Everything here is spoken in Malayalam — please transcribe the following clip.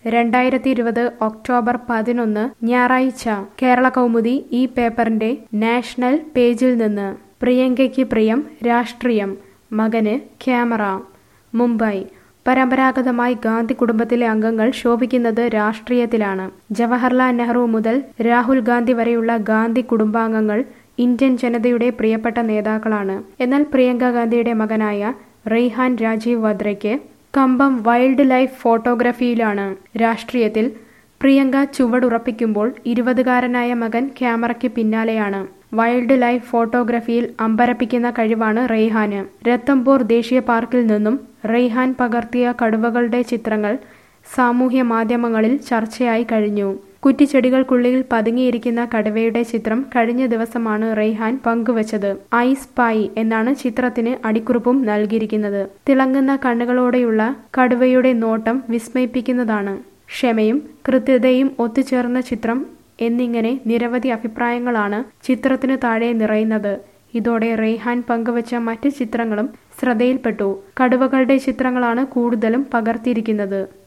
രണ്ടായിരത്തി ഇരുപത് ഒക്ടോബർ പതിനൊന്ന് ഞായറാഴ്ച കേരള കൗമുദി ഈ പേപ്പറിന്റെ നാഷണൽ പേജിൽ നിന്ന് പ്രിയങ്കയ്ക്ക് പ്രിയം രാഷ്ട്രീയം മകന് ക്യാമറ മുംബൈ പരമ്പരാഗതമായി ഗാന്ധി കുടുംബത്തിലെ അംഗങ്ങൾ ശോഭിക്കുന്നത് രാഷ്ട്രീയത്തിലാണ് ജവഹർലാൽ നെഹ്റു മുതൽ രാഹുൽ ഗാന്ധി വരെയുള്ള ഗാന്ധി കുടുംബാംഗങ്ങൾ ഇന്ത്യൻ ജനതയുടെ പ്രിയപ്പെട്ട നേതാക്കളാണ് എന്നാൽ പ്രിയങ്ക ഗാന്ധിയുടെ മകനായ റെയ്ഹാൻ രാജീവ് വദ്രയ്ക്ക് കമ്പം വൈൽഡ് ലൈഫ് ഫോട്ടോഗ്രഫിയിലാണ് രാഷ്ട്രീയത്തിൽ പ്രിയങ്ക ചുവടുറപ്പിക്കുമ്പോൾ ഇരുപതുകാരനായ മകൻ ക്യാമറയ്ക്ക് പിന്നാലെയാണ് വൈൽഡ് ലൈഫ് ഫോട്ടോഗ്രഫിയിൽ അമ്പരപ്പിക്കുന്ന കഴിവാണ് റെയ്ഹാന് രത്തംപൂർ ദേശീയ പാർക്കിൽ നിന്നും റെയ്ഹാൻ പകർത്തിയ കടുവകളുടെ ചിത്രങ്ങൾ സാമൂഹ്യ മാധ്യമങ്ങളിൽ ചർച്ചയായി കഴിഞ്ഞു കുറ്റിച്ചെടികൾക്കുള്ളിൽ പതുങ്ങിയിരിക്കുന്ന കടുവയുടെ ചിത്രം കഴിഞ്ഞ ദിവസമാണ് റെയ്ഹാൻ പങ്കുവച്ചത് ഐ സ്പൈ എന്നാണ് ചിത്രത്തിന് അടിക്കുറിപ്പും നൽകിയിരിക്കുന്നത് തിളങ്ങുന്ന കണ്ണുകളോടെയുള്ള കടുവയുടെ നോട്ടം വിസ്മയിപ്പിക്കുന്നതാണ് ക്ഷമയും കൃത്യതയും ഒത്തുചേർന്ന ചിത്രം എന്നിങ്ങനെ നിരവധി അഭിപ്രായങ്ങളാണ് ചിത്രത്തിനു താഴെ നിറയുന്നത് ഇതോടെ റെയ്ഹാൻ പങ്കുവച്ച മറ്റ് ചിത്രങ്ങളും ശ്രദ്ധയിൽപ്പെട്ടു കടുവകളുടെ ചിത്രങ്ങളാണ് കൂടുതലും പകർത്തിയിരിക്കുന്നത്